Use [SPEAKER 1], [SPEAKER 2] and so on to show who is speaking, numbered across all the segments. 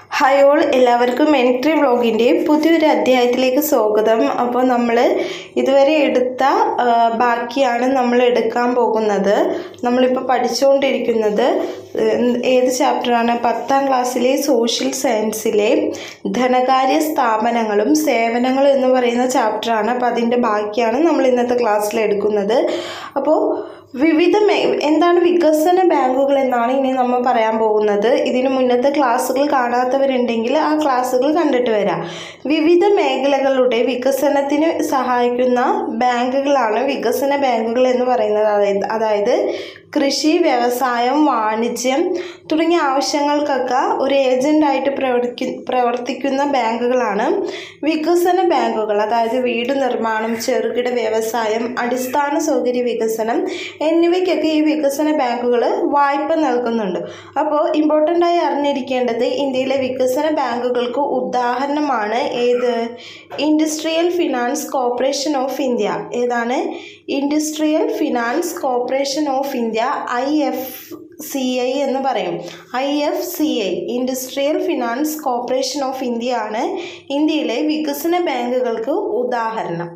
[SPEAKER 1] hi all എല്ലാവർക്കും entry വ്ളോഗിൻ്റെ പുതിയൊരു അധ്യായത്തിലേക്ക് സ്വാഗതം അപ്പോൾ നമ്മൾ ഇതുവരെ എടുത്ത ആ, ബാക്കിയാണ് നമ്മൾ എടുക്കാൻ പോകുന്നത് നമ്മളിപ്പോൾ പഠിച്ചുകൊണ്ടിരിക്കുന്നത് ഏഹ്, ഏത് ചാപ്റ്ററാണ് പത്താം ക്ലാസ്സിലെ സോഷ്യൽ സയൻസിലെ ധനകാര്യ സ്ഥാപനങ്ങളും സേവനങ്ങളും എന്ന് പറയുന്ന ചാപ്റ്ററാണ് അപ്പോൾ അതിൻ്റെ ബാക്കിയാണ് നമ്മൾ ഇന്നത്തെ ക്ലാസ്സിൽ എടുക്കുന്നത് അപ്പോൾ വിവിധ മേ എന്താണ് വികസന ബാങ്കുകൾ എന്നാണ് ഇനി നമ്മൾ പറയാൻ പോകുന്നത് ഇതിന് മുന്നത്തെ ക്ലാസ്സുകൾ കാണാത്തവരുണ്ടെങ്കിൽ ആ ക്ലാസ്സുകൾ കണ്ടിട്ട് വരാം വിവിധ മേഖലകളുടെ വികസനത്തിന് സഹായിക്കുന്ന ബാങ്കുകളാണ് വികസന ബാങ്കുകൾ എന്ന് പറയുന്നത് അതായത് അതായത് കൃഷി വ്യവസായം വാണിജ്യം തുടങ്ങിയ ആവശ്യങ്ങൾക്കൊക്കെ ഒരു ഏജൻ്റായിട്ട് പ്രവർത്തി പ്രവർത്തിക്കുന്ന ബാങ്കുകളാണ് വികസന ബാങ്കുകൾ അതായത് വീട് നിർമ്മാണം ചെറുകിട വ്യവസായം അടിസ്ഥാന സൗകര്യ വികസനം എന്നിവയ്ക്കൊക്കെ ഈ വികസന ബാങ്കുകൾ വായ്പ നൽകുന്നുണ്ട് അപ്പോൾ ഇമ്പോർട്ടൻ്റ് ആയി അറിഞ്ഞിരിക്കേണ്ടത് ഇന്ത്യയിലെ വികസന ബാങ്കുകൾക്ക് ഉദാഹരണമാണ് ഏത് industrial finance corporation of India ഏതാണ് industrial finance corporation of India I F C I എന്ന് പറയും I F C I industrial finance corporation of India ആണ് ഇന്ത്യയിലെ വികസന ബാങ്കുകൾക്ക് ഉദാഹരണം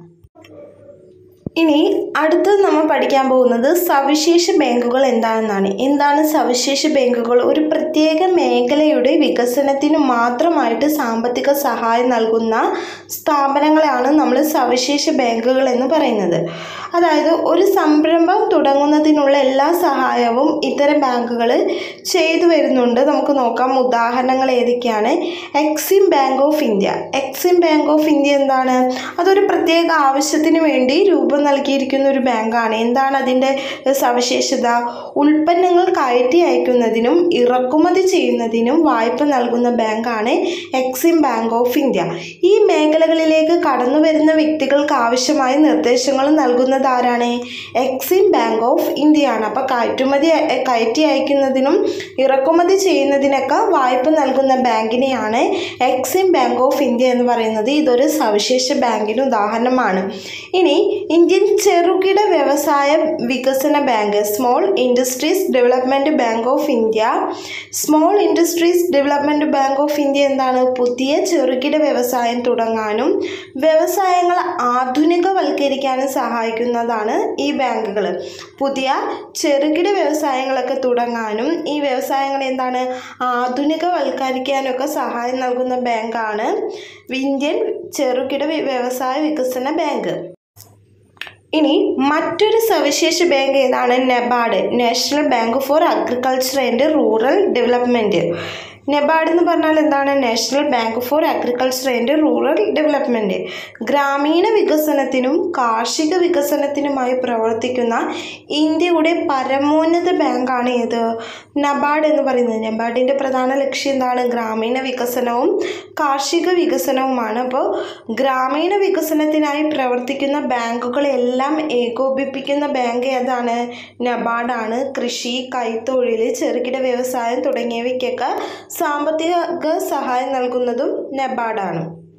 [SPEAKER 1] ഇനി അടുത്തത് നമ്മൾ പഠിക്കാൻ പോകുന്നത് സവിശേഷ ബാങ്കുകൾ എന്താണെന്നാണ് എന്താണ് സവിശേഷ ബാങ്കുകൾ ഒരു പ്രത്യേക മേഖലയുടെ വികസനത്തിന് മാത്രമായിട്ട് സാമ്പത്തിക സഹായം നൽകുന്ന സ്ഥാപനങ്ങളാണ് നമ്മൾ സവിശേഷ ബാങ്കുകൾ എന്ന് പറയുന്നത് അതായത് ഒരു സംരംഭം തുടങ്ങുന്നതിനുള്ള എല്ലാ സഹായവും ഇത്തരം ബാങ്കുകൾ ചെയ്തു വരുന്നുണ്ട് നമുക്ക് നോക്കാം ഉദാഹരണങ്ങൾ ഏതൊക്കെയാണ് EXIM bank of India EXIM bank of India എന്താണ് അതൊരു പ്രത്യേക ആവശ്യത്തിന് വേണ്ടി രൂപം നൽകിയിരിക്കുന്ന ഒരു ബാങ്കാണ് എന്താണ് അതിൻ്റെ സവിശേഷത ഉൽപ്പന്നങ്ങൾ കയറ്റി അയക്കുന്നതിനും ഇറക്കുമതി ചെയ്യുന്നതിനും വായ്പ നൽകുന്ന ബാങ്കാണ് എക്സിം ബാങ്ക് ഓഫ് ഇന്ത്യ ഈ മേഖലകളിലേക്ക് കടന്നു വരുന്ന വ്യക്തികൾക്ക് ആവശ്യമായ നിർദ്ദേശങ്ങൾ നൽകുന്നത് ആരാണ് എക്സിം ബാങ്ക് ഓഫ് ഇന്ത്യ ആണ് അപ്പോൾ കയറ്റുമതി അ- കയറ്റി അയക്കുന്നതിനും ഇറക്കുമതി ചെയ്യുന്നതിനൊക്കെ വായ്പ നൽകുന്ന ബാങ്കിനെയാണ് എക്സിം ബാങ്ക് ഓഫ് ഇന്ത്യ എന്ന് പറയുന്നത് ഇതൊരു സവിശേഷ ബാങ്കിന് ഉദാഹരണമാണ് ഇനി ഇന്ത്യൻ ചെറുകിട വ്യവസായ വികസന bank small industries development bank of India small industries development bank of India എന്താണ് പുതിയ ചെറുകിട വ്യവസായം തുടങ്ങാനും വ്യവസായങ്ങൾ ആധുനികവൽക്കരിക്കാനും സഹായിക്കുന്നതാണ് ഈ ബാങ്കുകൾ പുതിയ ചെറുകിട വ്യവസായങ്ങളൊക്കെ തുടങ്ങാനും ഈ വ്യവസായങ്ങൾ എന്താണ് ആധുനികവൽക്കരിക്കാനൊക്കെ സഹായം നൽകുന്ന ബാങ്കാണ് ഇന്ത്യൻ ചെറുകിട വ്യ- വ്യവസായ വികസന ബാങ്ക് ഇനി മറ്റൊരു സവിശേഷ ബാങ്ക് ഏതാണ് NABARD national bank for agriculture and rural development NABARD എന്ന് പറഞ്ഞാൽ എന്താണ് national bank for agriculture and rural development ഗ്രാമീണ വികസനത്തിനും കാർഷിക വികസനത്തിനുമായി പ്രവർത്തിക്കുന്ന ഇന്ത്യയുടെ പരമോന്നത ബാങ്കാണ് ഏത് നബാർഡ് എന്ന് പറയുന്നത് നബാർഡിൻ്റെ പ്രധാന ലക്ഷ്യം എന്താണ് ഗ്രാമീണ വികസനവും കാർഷിക വികസനവുമാണ് അപ്പോൾ ഗ്രാമീണ വികസനത്തിനായി പ്രവർത്തിക്കുന്ന ബാങ്കുകളെല്ലാം ഏകോപിപ്പിക്കുന്ന ബാങ്ക് ഏതാണ് നബാർഡാണ് കൃഷി കൈത്തൊഴിൽ ചെറുകിട വ്യവസായം തുടങ്ങിയവയ്ക്കൊക്കെ സാമ്പത്തിക സഹായം നൽകുന്നതും നബാർഡാണ്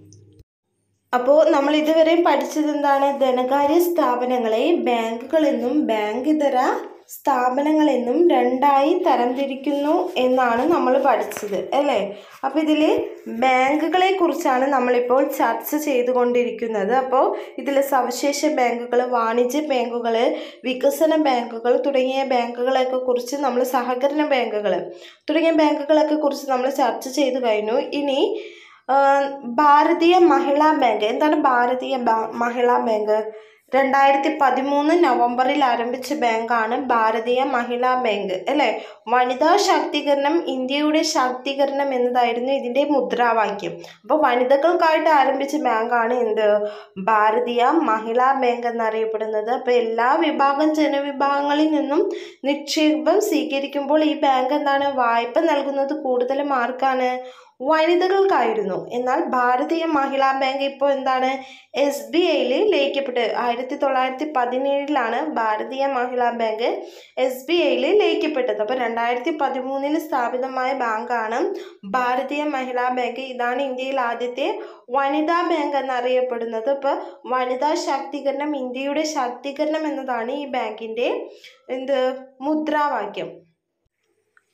[SPEAKER 1] അപ്പോൾ നമ്മൾ ഇതുവരെ പഠിച്ചത് എന്താണ് ധനകാര്യ സ്ഥാപനങ്ങളെ ബാങ്കുകളെന്നും ബാങ്ക് ഇതര സ്ഥാപനങ്ങളെന്നും രണ്ടായി തരംതിരിക്കുന്നു എന്നാണ് നമ്മൾ പഠിച്ചത് അല്ലേ അപ്പോൾ ഇതിൽ ബാങ്കുകളെ കുറിച്ചാണ് നമ്മളിപ്പോൾ ചർച്ച ചെയ്തുകൊണ്ടിരിക്കുന്നത് അപ്പോൾ ഇതിൽ സവിശേഷ ബാങ്കുകൾ വാണിജ്യ ബാങ്കുകൾ വികസന ബാങ്കുകൾ തുടങ്ങിയ ബാങ്കുകളെയൊക്കെ കുറിച്ച് നമ്മൾ സഹകരണ ബാങ്കുകൾ തുടങ്ങിയ ബാങ്കുകളൊക്കെ കുറിച്ച് നമ്മൾ ചർച്ച ചെയ്തു കഴിഞ്ഞു ഇനി ആ, ഭാരതീയ മഹിളാ ബാങ്ക് എന്താണ് ഭാരതീയ ബാ- മഹിളാ ബാങ്ക് രണ്ടായിരത്തി പതിമൂന്ന് നവംബറിൽ ആരംഭിച്ച ബാങ്കാണ് ഭാരതീയ മഹിളാ ബാങ്ക് അല്ലേ വനിതാ ശാക്തീകരണം ഇന്ത്യയുടെ ശാക്തീകരണം എന്നതായിരുന്നു ഇതിൻ്റെ മുദ്രാവാക്യം അപ്പോൾ വനിതകൾക്കായിട്ട് ആരംഭിച്ച ബാങ്കാണ് എന്ത് ഭാരതീയ മഹിളാ ബാങ്ക് എന്നറിയപ്പെടുന്നത് അപ്പോൾ എല്ലാ വിഭാഗം ജനവിഭാഗങ്ങളിൽ നിന്നും നിക്ഷേപം സ്വീകരിക്കുമ്പോൾ ഈ ബാങ്ക് എന്താണ് വായ്പ നൽകുന്നത് കൂടുതലും ആർക്കാണ് വനിതകൾക്കായിരുന്നു എന്നാൽ ഭാരതീയ മഹിളാ ബാങ്ക് ഇപ്പോൾ എന്താണ് എസ് ബി ഐയിൽ ലയിക്കപ്പെട്ട് ആയിരത്തി തൊള്ളായിരത്തി പതിനേഴിലാണ് ഭാരതീയ മഹിളാ ബാങ്ക് എസ് ബി ഐയിൽ ലയിക്കപ്പെട്ടത് അപ്പോൾ രണ്ടായിരത്തി പതിമൂന്നിൽ സ്ഥാപിതമായ ബാങ്കാണ് ഭാരതീയ മഹിളാ ബാങ്ക് ഇതാണ് ഇന്ത്യയിൽ ആദ്യത്തെ വനിതാ ബാങ്ക് എന്നറിയപ്പെടുന്നത് ഇപ്പോൾ വനിതാ ശാക്തീകരണം ഇന്ത്യയുടെ ശാക്തീകരണം എന്നതാണ് ഈ ബാങ്കിൻ്റെ എന്ത് മുദ്രാവാക്യം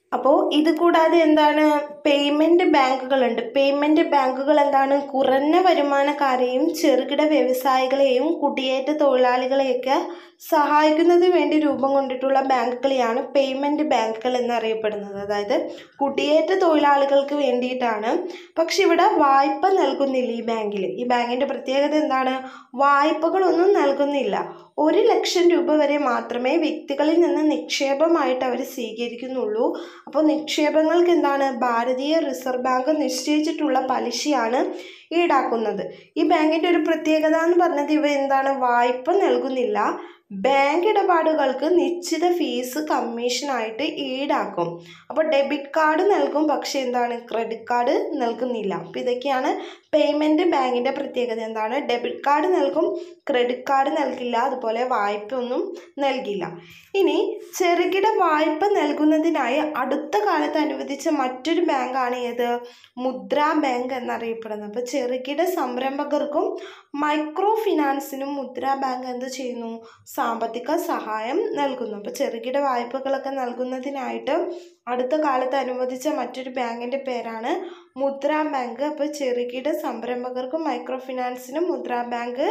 [SPEAKER 1] അപ്പോൾ ഇത് കൂടാതെ എന്താണ് പേയ്മെൻറ്റ് ബാങ്കുകളുണ്ട് പേയ്മെൻറ്റ് ബാങ്കുകൾ എന്താണ് കുറഞ്ഞ വരുമാനക്കാരെയും ചെറുകിട വ്യവസായികളെയും കുടിയേറ്റ തൊഴിലാളികളെയൊക്കെ സഹായിക്കുന്നതിന് വേണ്ടി രൂപം കൊണ്ടിട്ടുള്ള ബാങ്കുകളെയാണ് പേയ്മെൻറ്റ് ബാങ്കുകൾ എന്നറിയപ്പെടുന്നത് അതായത് കുടിയേറ്റ തൊഴിലാളികൾക്ക് വേണ്ടിയിട്ടാണ് പക്ഷെ ഇവിടെ വായ്പ നൽകുന്നില്ല ഈ ബാങ്കിൽ ഈ ബാങ്കിൻ്റെ പ്രത്യേകത എന്താണ് വായ്പകളൊന്നും നൽകുന്നില്ല ഒരു ലക്ഷം രൂപ വരെ മാത്രമേ വ്യക്തികളിൽ നിന്ന് നിക്ഷേപമായിട്ട് അവർ സ്വീകരിക്കുന്നുള്ളൂ അപ്പോൾ നിക്ഷേപങ്ങൾക്ക് എന്താണ് ഭാരതീയ റിസർവ് ബാങ്ക് നിശ്ചയിച്ചിട്ടുള്ള പലിശയാണ് ഈടാക്കുന്നത് ഈ ബാങ്കിൻ്റെ ഒരു പ്രത്യേകത എന്ന് പറഞ്ഞത് ഇവ എന്താണ് വായ്പ നൽകുന്നില്ല ബാങ്ക് ഇടപാടുകൾക്ക് നിശ്ചിത ഫീസ് കമ്മീഷനായിട്ട് ഈടാക്കും അപ്പോൾ ഡെബിറ്റ് കാർഡ് നൽകും പക്ഷേ എന്താണ് ക്രെഡിറ്റ് കാർഡ് നൽകുന്നില്ല അപ്പോൾ ഇതൊക്കെയാണ് പേയ്മെൻറ്റ് ബാങ്കിൻ്റെ പ്രത്യേകത എന്താണ് ഡെബിറ്റ് കാർഡ് നൽകും ക്രെഡിറ്റ് കാർഡ് നൽകില്ല അതുപോലെ വായ്പ ഒന്നും നൽകില്ല ഇനി ചെറുകിട വായ്പ നൽകുന്നതിനായി അടുത്ത കാലത്ത് അനുവദിച്ച മറ്റൊരു ബാങ്കാണ് ഏത് മുദ്രാ ബാങ്ക് എന്നറിയപ്പെടുന്നത് അപ്പോൾ ചെറുകിട സംരംഭകർക്കും മൈക്രോ ഫിനാൻസിനും മുദ്രാ ബാങ്ക് എന്ത് ചെയ്യുന്നു സാമ്പത്തിക സഹായം നൽകുന്നു അപ്പോൾ ചെറുകിട വായ്പകളൊക്കെ നൽകുന്നതിനായിട്ട് അടുത്ത കാലത്ത് അനുവദിച്ച മറ്റൊരു ബാങ്കിൻ്റെ പേരാണ് മുദ്രാ ബാങ്ക് അപ്പോൾ ചെറുകിട സംരംഭകർക്കും മൈക്രോ ഫിനാൻസിനും മുദ്രാ ബാങ്ക്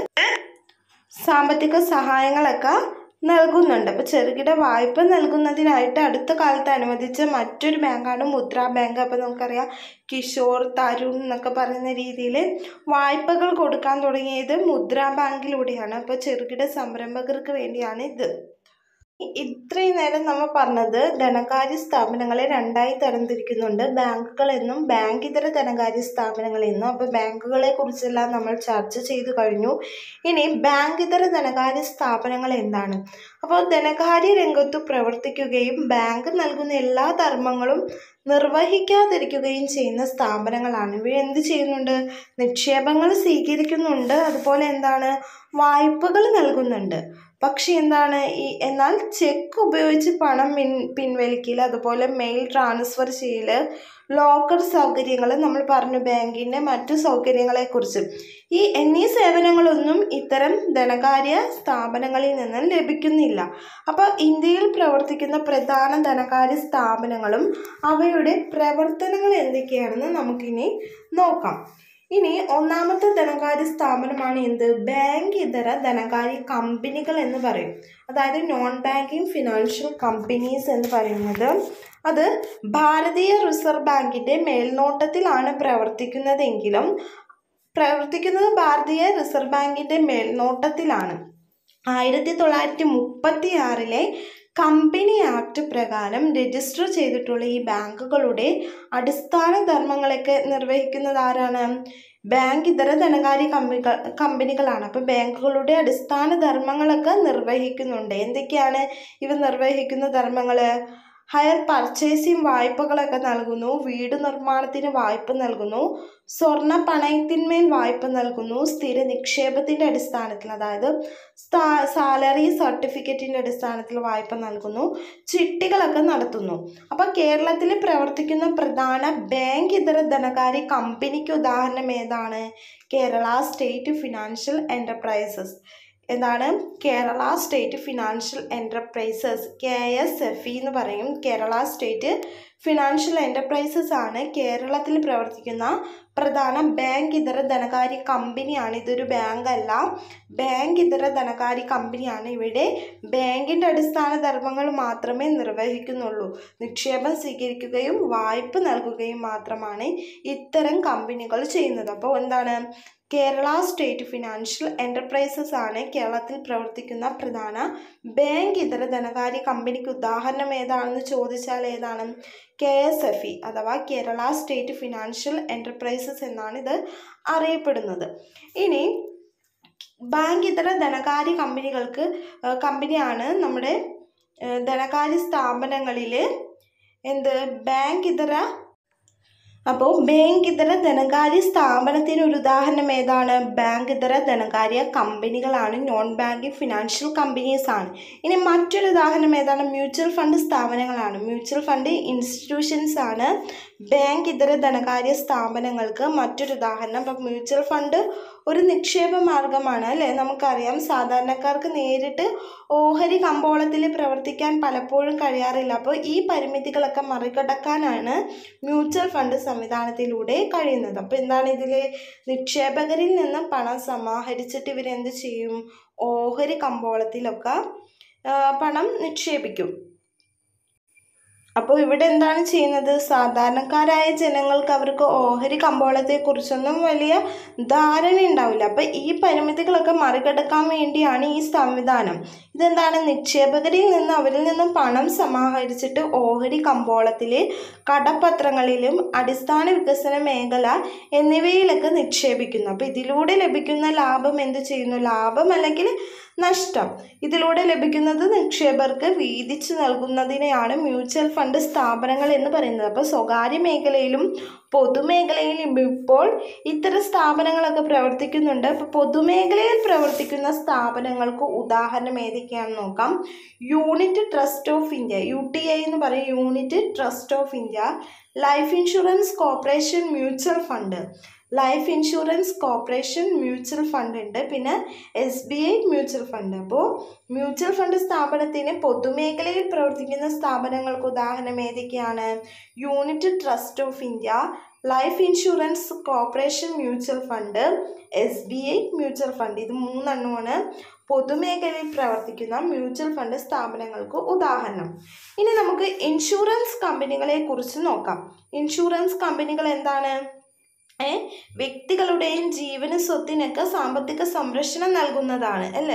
[SPEAKER 1] സാമ്പത്തിക സഹായങ്ങളൊക്കെ നൽകുന്നുണ്ട് അപ്പോൾ ചെറുകിട വായ്പ നൽകുന്നതിനായിട്ട് അടുത്ത കാലത്ത് അനുവദിച്ച മറ്റൊരു ബാങ്കാണ് മുദ്രാ ബാങ്ക് അപ്പോൾ നമുക്കറിയാം കിഷോർ തരുൺ എന്നൊക്കെ പറയുന്ന രീതിയിൽ വായ്പകൾ കൊടുക്കാൻ തുടങ്ങിയത് മുദ്രാ ബാങ്കിലൂടെയാണ് അപ്പോൾ ചെറുകിട സംരംഭകർക്ക് വേണ്ടിയാണ് ഇത് ഇത്രയും നേരം നമ്മൾ പറഞ്ഞത് ധനകാര്യ സ്ഥാപനങ്ങളെ രണ്ടായി തരംതിരിക്കുന്നുണ്ട് ബാങ്കുകൾ എന്നും ബാങ്ക് ഇതര ധനകാര്യ സ്ഥാപനങ്ങൾ എന്നും അപ്പോൾ ബാങ്കുകളെ കുറിച്ചെല്ലാം നമ്മൾ ചർച്ച ചെയ്തു കഴിഞ്ഞു ഇനി ബാങ്ക് ഇതര ധനകാര്യ സ്ഥാപനങ്ങൾ എന്താണ് അപ്പോൾ ധനകാര്യ രംഗത്ത് പ്രവർത്തിക്കുകയും ബാങ്ക് നൽകുന്ന എല്ലാ ധർമ്മങ്ങളും നിർവഹിക്കാതിരിക്കുകയും ചെയ്യുന്ന സ്ഥാപനങ്ങളാണ് ഇവ എന്ത് ചെയ്യുന്നുണ്ട് നിക്ഷേപങ്ങൾ സ്വീകരിക്കുന്നുണ്ട് അതുപോലെ എന്താണ് വായ്പകൾ നൽകുന്നുണ്ട് പക്ഷെ എന്താണ് ഈ എന്നാൽ ചെക്ക് ഉപയോഗിച്ച് പണം പിൻ പിൻവലിക്കൽ അതുപോലെ മെയിൽ ട്രാൻസ്ഫർ ചെയ്യൽ ലോക്കർ സൗകര്യങ്ങൾ നമ്മൾ പറഞ്ഞു ബാങ്കിൻ്റെ മറ്റു സൗകര്യങ്ങളെക്കുറിച്ച് ഈ എന്നീ സേവനങ്ങളൊന്നും ഇത്തരം ധനകാര്യ സ്ഥാപനങ്ങളിൽ നിന്നും ലഭിക്കുന്നില്ല അപ്പോൾ ഇന്ത്യയിൽ പ്രവർത്തിക്കുന്ന പ്രധാന ധനകാര്യ സ്ഥാപനങ്ങളും അവയുടെ പ്രവർത്തനങ്ങൾ എന്തൊക്കെയാണെന്ന് നമുക്കിനി നോക്കാം ഇനി ഒന്നാമത്തെ ധനകാര്യ സ്ഥാപനമാണ് എന്ത് ബാങ്ക് ഇതര ധനകാര്യ കമ്പനികൾ എന്ന് പറയും അതായത് നോൺ ബാങ്കിങ് ഫിനാൻഷ്യൽ കമ്പനീസ് എന്ന് പറയുന്നത് അത് ഭാരതീയ റിസർവ് ബാങ്കിൻ്റെ മേൽനോട്ടത്തിലാണ് പ്രവർത്തിക്കുന്നതെങ്കിലും പ്രവർത്തിക്കുന്നത് ഭാരതീയ റിസർവ് ബാങ്കിൻ്റെ മേൽനോട്ടത്തിലാണ് ആയിരത്തി തൊള്ളായിരത്തി മുപ്പത്തി ആറിലെ കമ്പനി ആക്ട് പ്രകാരം രജിസ്റ്റർ ചെയ്തിട്ടുള്ള ഈ ബാങ്കുകളുടെ അടിസ്ഥാന ധർമ്മങ്ങളൊക്കെ നിർവഹിക്കുന്നത് ആരാണ് ബാങ്ക് ഇതര ധനകാര്യ കമ്പനികൾ കമ്പനികളാണ് അപ്പോൾ ബാങ്കുകളുടെ അടിസ്ഥാന ധർമ്മങ്ങളൊക്കെ നിർവഹിക്കുന്നുണ്ട് എന്തൊക്കെയാണ് ഇവ നിർവഹിക്കുന്ന ധർമ്മങ്ങൾ ഹയർ പർച്ചേസിങ് വായ്പകളൊക്കെ നൽകുന്നു വീട് നിർമ്മാണത്തിന് വായ്പ നൽകുന്നു സ്വർണ്ണ പണയത്തിന്മേൽ വായ്പ നൽകുന്നു സ്ഥിര നിക്ഷേപത്തിൻ്റെ അടിസ്ഥാനത്തിൽ അതായത് സാലറി സർട്ടിഫിക്കറ്റിൻ്റെ അടിസ്ഥാനത്തിൽ വായ്പ നൽകുന്നു ചിട്ടികളൊക്കെ നടത്തുന്നു അപ്പോൾ കേരളത്തിൽ പ്രവർത്തിക്കുന്ന പ്രധാന ബാങ്ക് ഇതര ധനകാര്യ കമ്പനിക്ക് ഉദാഹരണം ഏതാണ് കേരള സ്റ്റേറ്റ് ഫിനാൻഷ്യൽ എൻ്റർപ്രൈസസ് എന്താണ് Kerala state financial enterprises K S F E എന്ന് പറയും കേരള സ്റ്റേറ്റ് ഫിനാൻഷ്യൽ എൻ്റർപ്രൈസസ് ആണ് കേരളത്തിൽ പ്രവർത്തിക്കുന്ന പ്രധാന ബാങ്ക് ഇതര ധനകാര്യ കമ്പനിയാണ് ഇതൊരു ബാങ്ക് അല്ല ബാങ്ക് ഇതര ധനകാര്യ കമ്പനിയാണ് ഇവിടെ ബാങ്കിൻ്റെ അടിസ്ഥാന ധർമ്മങ്ങൾ മാത്രമേ നിർവഹിക്കുന്നുള്ളൂ നിക്ഷേപം സ്വീകരിക്കുകയും വായ്പ നൽകുകയും മാത്രമാണ് ഇത്തരം കമ്പനികൾ ചെയ്യുന്നത് അപ്പോൾ എന്താണ് കേരള സ്റ്റേറ്റ് ഫിനാൻഷ്യൽ എൻ്റർപ്രൈസസ് ആണ് കേരളത്തിൽ പ്രവർത്തിക്കുന്ന പ്രധാന ബാങ്ക് ഇതര ധനകാര്യ കമ്പനിക്ക് ഉദാഹരണം ഏതാണെന്ന് ചോദിച്ചാൽ ഏതാണ് കെ എസ് എഫ് ഇ അഥവാ കേരള സ്റ്റേറ്റ് ഫിനാൻഷ്യൽ എൻ്റർപ്രൈസസ് എന്നാണ് ഇത് അറിയപ്പെടുന്നത് ഇനി ബാങ്ക് ഇതര ധനകാര്യ കമ്പനികൾക്ക് കമ്പനിയാണ് നമ്മുടെ ധനകാര്യ സ്ഥാപനങ്ങളിൽ എന്ത് ബാങ്ക് ഇതര അപ്പോൾ ബാങ്ക് ഇതര ധനകാര്യ സ്ഥാപനത്തിന് ഒരു ഉദാഹരണം ഏതാണ് ബാങ്ക് ഇതര ധനകാര്യ കമ്പനികളാണ് നോൺ ബാങ്കിങ് ഫിനാൻഷ്യൽ കമ്പനീസ് ആണ് ഇനി മറ്റൊരു ഉദാഹരണം ഏതാണ് മ്യൂച്വൽ ഫണ്ട് സ്ഥാപനങ്ങളാണ് മ്യൂച്വൽ ഫണ്ട് ഇൻസ്റ്റിറ്റ്യൂഷൻസ് ആണ് ബാങ്ക് ഇതര ധനകാര്യ സ്ഥാപനങ്ങൾക്ക് മറ്റൊരു ഉദാഹരണം ഇപ്പം മ്യൂച്വൽ ഫണ്ട് ഒരു നിക്ഷേപ മാർഗമാണ് അല്ലേ നമുക്കറിയാം സാധാരണക്കാർക്ക് നേരിട്ട് ഓഹരി കമ്പോളത്തിൽ പ്രവർത്തിക്കാൻ പലപ്പോഴും കഴിയാറില്ല അപ്പോൾ ഈ പരിമിതികളൊക്കെ മറികടക്കാനാണ് മ്യൂച്വൽ ഫണ്ട് സംവിധാനത്തിലൂടെ കഴിയുന്നത് അപ്പോൾ എന്താണ് ഇതിൽ നിക്ഷേപകരിൽ നിന്ന് പണം സമാഹരിച്ചിട്ട് ഇവരെന്ത് ചെയ്യും ഓഹരി കമ്പോളത്തിലൊക്കെ ആ, പണം നിക്ഷേപിക്കും അപ്പോൾ ഇവിടെ എന്താണ് ചെയ്യുന്നത് സാധാരണക്കാരായ ജനങ്ങൾക്ക് അവർക്ക് ഓഹരി കമ്പോളത്തെക്കുറിച്ചൊന്നും വലിയ ധാരണ ഉണ്ടാവില്ല അപ്പോൾ ഈ പരിമിതികളൊക്കെ മറികടക്കാൻ വേണ്ടിയാണ് ഈ സംവിധാനം ഇതെന്താണ് നിക്ഷേപകരിൽ നിന്ന് അവരിൽ നിന്നും പണം സമാഹരിച്ചിട്ട് ഓഹരി കമ്പോളത്തിലെ കടപ്പത്രങ്ങളിലും അടിസ്ഥാന വികസന മേഖല എന്നിവയിലൊക്കെ നിക്ഷേപിക്കുന്നു അപ്പോൾ ഇതിലൂടെ ലഭിക്കുന്ന ലാഭം എന്ത് ചെയ്യുന്നു ലാഭം അല്ലെങ്കിൽ നഷ്ടം ഇതിലൂടെ ലഭിക്കുന്നത് നിക്ഷേപകർക്ക് വീതിച്ചു നൽകുന്നതിനെയാണ് മ്യൂച്വൽ ഫണ്ട് സ്ഥാപനങ്ങൾ എന്ന് പറയുന്നത് അപ്പോൾ സ്വകാര്യ മേഖലയിലും പൊതുമേഖലയിലും ഇപ്പോൾ ഇത്തരം സ്ഥാപനങ്ങളൊക്കെ പ്രവർത്തിക്കുന്നുണ്ട് അപ്പോൾ പൊതുമേഖലയിൽ പ്രവർത്തിക്കുന്ന സ്ഥാപനങ്ങൾക്ക് ഉദാഹരണം ഏതൊക്കെയാണെന്ന് നോക്കാം unit trust of India U T I എന്ന് പറയും unit trust of India life insurance corporation mutual fund life insurance corporation mutual fund ഉണ്ട് പിന്നെ S B I mutual fund അപ്പോൾ മ്യൂച്വൽ ഫണ്ട് സ്ഥാപനത്തിന് പൊതുമേഖലയിൽ പ്രവർത്തിക്കുന്ന സ്ഥാപനങ്ങൾക്ക് ഉദാഹരണം ഏതൊക്കെയാണ് unit trust of India life insurance corporation mutual fund S B I mutual fund ഇത് മൂന്നെണ്ണമാണ് പൊതുമേഖലയിൽ പ്രവർത്തിക്കുന്ന മ്യൂച്വൽ ഫണ്ട് സ്ഥാപനങ്ങൾക്ക് ഉദാഹരണം ഇനി നമുക്ക് ഇൻഷുറൻസ് കമ്പനികളെ കുറിച്ച് നോക്കാം ഇൻഷുറൻസ് കമ്പനികൾ എന്താണ് ഏ വ്യക്തികളുടെയും ജീവന സ്വത്തിനൊക്കെ സാമ്പത്തിക സംരക്ഷണം നൽകുന്നതാണ് അല്ലേ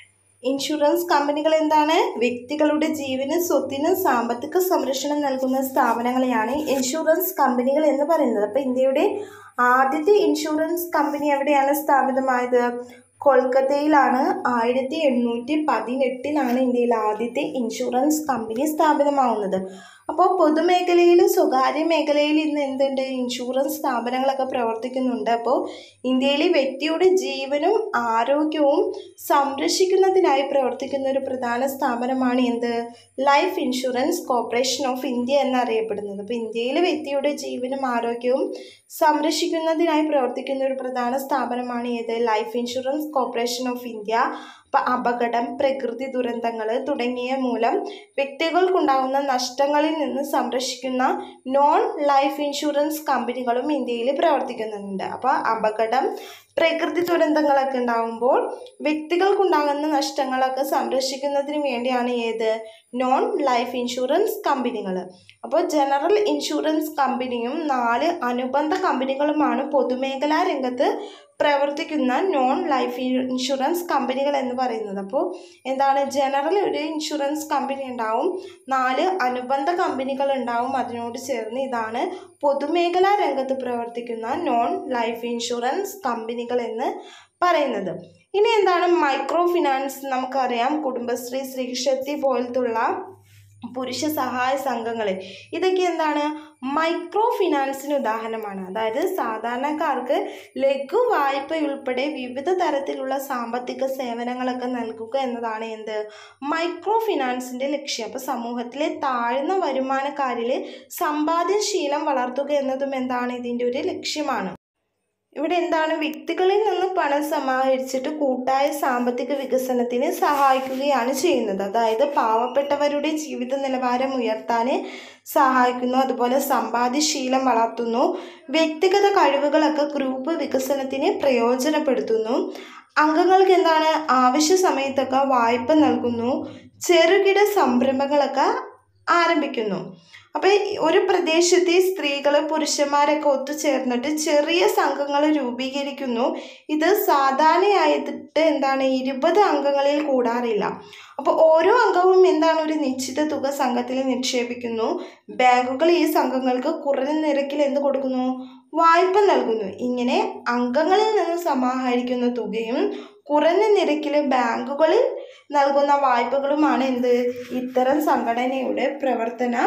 [SPEAKER 1] ഇൻഷുറൻസ് കമ്പനികൾ എന്താണ് വ്യക്തികളുടെ ജീവനും സ്വത്തിനും സാമ്പത്തിക സംരക്ഷണം നൽകുന്ന സ്ഥാപനങ്ങളെയാണ് ഇൻഷുറൻസ് കമ്പനികൾ എന്ന് പറയുന്നത് അപ്പോൾ ഇന്ത്യയുടെ ആദ്യത്തെ ഇൻഷുറൻസ് കമ്പനി എവിടെയാണ് സ്ഥാപിതമായത് കൊൽക്കത്തയിലാണ് ആയിരത്തി എണ്ണൂറ്റി പതിനെട്ടിലാണ് ഇന്ത്യയിൽ ആദ്യത്തെ ഇൻഷുറൻസ് കമ്പനി സ്ഥാപിതമാവുന്നത് അപ്പോൾ പൊതുമേഖലയിലും സ്വകാര്യ മേഖലയിലും ഇന്ന് എന്തുണ്ട് ഇൻഷുറൻസ് സ്ഥാപനങ്ങളൊക്കെ പ്രവർത്തിക്കുന്നുണ്ട് അപ്പോൾ ഇന്ത്യയിലെ വ്യക്തിയുടെ ജീവനും ആരോഗ്യവും സംരക്ഷിക്കുന്നതിനായി പ്രവർത്തിക്കുന്ന ഒരു പ്രധാന സ്ഥാപനമാണ് എന്ത് life insurance corporation of India എന്നറിയപ്പെടുന്നത് അപ്പോൾ ഇന്ത്യയിലെ വ്യക്തിയുടെ ജീവനും ആരോഗ്യവും സംരക്ഷിക്കുന്നതിനായി പ്രവർത്തിക്കുന്ന ഒരു പ്രധാന സ്ഥാപനമാണ് ഏത് life insurance corporation of India അപ്പോൾ അപകടം പ്രകൃതി ദുരന്തങ്ങൾ തുടങ്ങിയ മൂലം വ്യക്തികൾക്കുണ്ടാകുന്ന നഷ്ടങ്ങളിൽ നിന്ന് സംരക്ഷിക്കുന്ന നോൺ ലൈഫ് ഇൻഷുറൻസ് കമ്പനികളും ഇന്ത്യയിൽ പ്രവർത്തിക്കുന്നുണ്ട് അപ്പോൾ അപകടം പ്രകൃതി ദുരന്തങ്ങളൊക്കെ ഉണ്ടാകുമ്പോൾ വ്യക്തികൾക്കുണ്ടാകുന്ന നഷ്ടങ്ങളൊക്കെ സംരക്ഷിക്കുന്നതിന് വേണ്ടിയാണ് ഏത് നോൺ ലൈഫ് ഇൻഷുറൻസ് കമ്പനികൾ അപ്പോൾ ജനറൽ ഇൻഷുറൻസ് കമ്പനിയും നാല് അനുബന്ധ കമ്പനികളുമാണ് പൊതുമേഖലാ രംഗത്ത് പ്രവർത്തിക്കുന്ന നോൺ ലൈഫ് ഇൻഷുറൻസ് കമ്പനികൾ എന്ന് പറയുന്നത് അപ്പോൾ എന്താണ് ജനറൽ ഒരു ഇൻഷുറൻസ് കമ്പനി ഉണ്ടാവും നാല് അനുബന്ധ കമ്പനികൾ ഉണ്ടാവും അതിനോട് ചേർന്ന് ഇതാണ് പൊതുമേഖലാ രംഗത്ത് പ്രവർത്തിക്കുന്ന നോൺ ലൈഫ് ഇൻഷുറൻസ് കമ്പനികൾ എന്ന് പറയുന്നത് ഇനി എന്താണ് മൈക്രോ ഫിനാൻസ് നമുക്കറിയാം കുടുംബശ്രീ ശ്രീശക്തി പോലത്തുള്ള പുരുഷ സഹായ സംഘങ്ങൾ ഇതൊക്കെ എന്താണ് മൈക്രോ ഫിനാൻസിന് ഉദാഹരണമാണ് അതായത് സാധാരണക്കാർക്ക് ലഘു വായ്പയുൾപ്പെടെ വിവിധ തരത്തിലുള്ള സാമ്പത്തിക സേവനങ്ങളൊക്കെ നൽകുക എന്നതാണ് എന്ത് മൈക്രോ ഫിനാൻസിൻ്റെ ലക്ഷ്യം അപ്പോൾ സമൂഹത്തിലെ താഴ്ന്ന വരുമാനക്കാരിൽ സമ്പാദ്യശീലം വളർത്തുക എന്നതും എന്താണ് ഇതിൻ്റെ ഒരു ലക്ഷ്യമാണ് ഇവിടെ എന്താണ് വ്യക്തികളിൽ നിന്ന് പണം സമാഹരിച്ചിട്ട് കൂട്ടായ സാമ്പത്തിക വികസനത്തിന് സഹായിക്കുകയാണ് ചെയ്യുന്നത് അതായത് പാവപ്പെട്ടവരുടെ ജീവിത നിലവാരം ഉയർത്താൻ സഹായിക്കുന്നു അതുപോലെ സമ്പാദ്യശീലം വളർത്തുന്നു വ്യക്തിഗത കഴിവുകളൊക്കെ ഗ്രൂപ്പ് വികസനത്തിന് പ്രയോജനപ്പെടുത്തുന്നു അംഗങ്ങൾക്ക് എന്താണ് ആവശ്യ സമയത്തൊക്കെ വായ്പ നൽകുന്നു ചെറുകിട സംരംഭങ്ങളൊക്കെ ആരംഭിക്കുന്നു അപ്പോൾ ഒരു പ്രദേശത്തെ സ്ത്രീകൾ പുരുഷന്മാരൊക്കെ ഒത്തുചേർന്നിട്ട് ചെറിയ സംഘങ്ങൾ രൂപീകരിക്കുന്നു ഇത് സാധാരണയായിട്ട് എന്താണ് ഇരുപത് അംഗങ്ങളിൽ കൂടാറില്ല അപ്പോൾ ഓരോ അംഗവും എന്താണ് ഒരു നിശ്ചിത തുക സംഘത്തിൽ നിക്ഷേപിക്കുന്നു ബാങ്കുകൾ ഈ സംഘങ്ങൾക്ക് കുറഞ്ഞ നിരക്കിൽ എന്ത് കൊടുക്കുന്നു വായ്പ നൽകുന്നു ഇങ്ങനെ അംഗങ്ങളിൽ നിന്ന് സമാഹരിക്കുന്ന തുകയും കുറഞ്ഞ നിരക്കിൽ ബാങ്കുകളിൽ നൽകുന്ന വായ്പകളുമാണ് എന്ത് ഇത്തരം സംഘടനയുടെ പ്രവർത്തന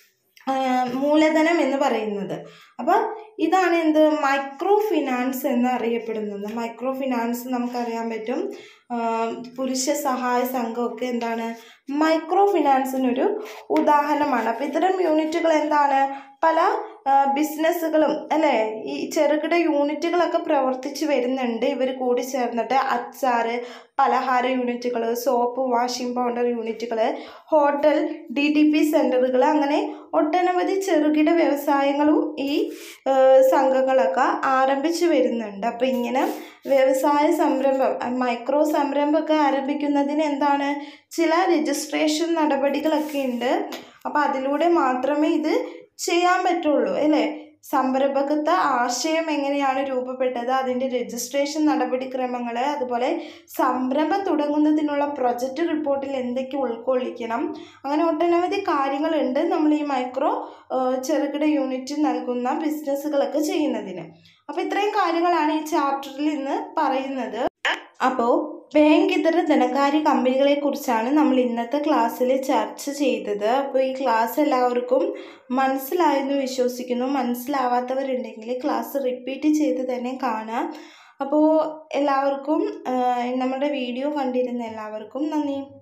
[SPEAKER 1] ആ, മൂലധനം എന്ന് പറയുന്നത് അപ്പോൾ ഇതാണ് എന്ത് മൈക്രോ ഫിനാൻസ് എന്ന് അറിയപ്പെടുന്നത് മൈക്രോ ഫിനാൻസ് നമുക്കറിയാൻ പറ്റും ആ, പുരുഷ സഹായ സംഘമൊക്കെ എന്താണ് മൈക്രോ ഫിനാൻസിനൊരു ഉദാഹരണമാണ് അപ്പോൾ ഇത്തരം യൂണിറ്റുകൾ എന്താണ് പല ബിസിനസ്സുകളും അല്ലേ ഈ ചെറുകിട യൂണിറ്റുകളൊക്കെ പ്രവർത്തിച്ച് വരുന്നുണ്ട് ഇവർ കൂടി ചേർന്നിട്ട് അച്ചാറ് പലഹാര യൂണിറ്റുകൾ സോപ്പ് വാഷിംഗ് പൗഡർ യൂണിറ്റുകൾ ഹോട്ടൽ ഡി ടി പി സെൻ്ററുകൾ അങ്ങനെ ഒട്ടനവധി ചെറുകിട വ്യവസായങ്ങളും ഈ ഏഹ്, സംഘങ്ങളൊക്കെ ആരംഭിച്ചു വരുന്നുണ്ട് അപ്പോൾ ഇങ്ങനെ വ്യവസായ സംരംഭം മൈക്രോ സംരംഭമൊക്കെ ആരംഭിക്കുന്നതിന് എന്താണ് ചില രജിസ്ട്രേഷൻ നടപടികളൊക്കെ ഉണ്ട് അപ്പോൾ അതിലൂടെ മാത്രമേ ഇത് ചെയ്യാൻ പറ്റുള്ളൂ അല്ലേ സംരംഭകത്വ ആശയം എങ്ങനെയാണ് രൂപപ്പെട്ടത് അതിൻ്റെ രജിസ്ട്രേഷൻ നടപടിക്രമങ്ങൾ അതുപോലെ സംരംഭം തുടങ്ങുന്നതിനുള്ള പ്രൊജക്റ്റ് റിപ്പോർട്ടിൽ എന്തൊക്കെ ഉൾക്കൊള്ളിക്കണം അങ്ങനെ ഒട്ടനവധി കാര്യങ്ങളുണ്ട് നമ്മൾ ഈ മൈക്രോ ഏഹ്, ചെറുകിട യൂണിറ്റ് നൽകുന്ന ബിസിനസ്സുകളൊക്കെ ചെയ്യുന്നതിന് അപ്പോൾ ഇത്രയും കാര്യങ്ങളാണ് ഈ ചാപ്റ്ററിൽ ഇന്ന് പറയുന്നത് അപ്പോൾ ബാങ്ക് ഇതര ധനകാര്യ കമ്പനികളെ കുറിച്ചാണ് നമ്മൾ ഇന്നത്തെ ക്ലാസ്സിൽ ചർച്ച ചെയ്തത് അപ്പോൾ ഈ ക്ലാസ് എല്ലാവർക്കും മനസ്സിലായെന്ന് വിശ്വസിക്കുന്നു മനസ്സിലാവാത്തവരുണ്ടെങ്കിൽ ക്ലാസ് റിപ്പീറ്റ് ചെയ്ത് തന്നെ കാണാം അപ്പോൾ എല്ലാവർക്കും ആ, നമ്മുടെ വീഡിയോ കണ്ടിരുന്ന എല്ലാവർക്കും നന്ദി